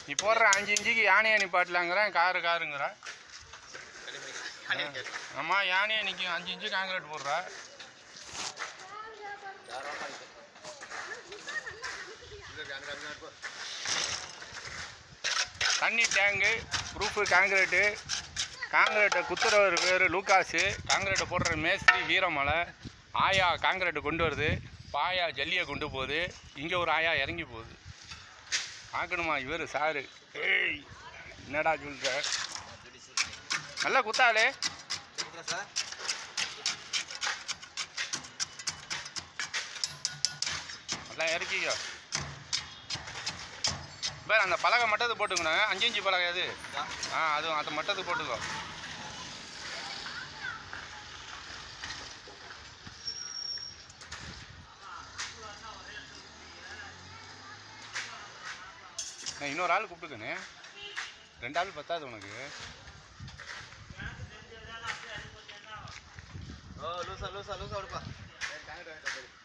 நீ போடுற அஞ்சு இன்ச்சுக்கு யானையை நிப்பாட்டலாங்கிறேன் காரு காருங்கிறேன் ஆமாம் யானையை நிற்கும் அஞ்சு இன்ச்சு காங்கிரீட் போடுறா தண்ணி டேங்கு ப்ரூஃபு காங்கிரீட்டு காங்கிரீட்டை குத்துறவர் பேர் லூக்காஸு காங்கிரீட்டை போடுற மேஸ்திரி வீரமலை ஆயா காங்கிரீட்டை கொண்டு வருது பாயா ஜல்லியை கொண்டு போகுது இங்கே ஒரு ஆயா இறங்கி போகுது பார்க்கணுமா இவர் சாரு ஏய் என்னடா சொல்ற நல்லா குத்தாளே சார் நல்லா இறக்கிக்கோ பேர் அந்த பலகை மட்டத்து போட்டுக்கணும் அஞ்சு இன்ச்சு பலகை அது ஆ அதுவும் அதை மட்டத்து போட்டுக்கோ நான் இன்னொரு ஆள் கூப்பிட்டுக்கண்ணே ரெண்டு ஆள் பத்தாது உனக்கு ஓ லூசா லூசா லூசா விடுப்பா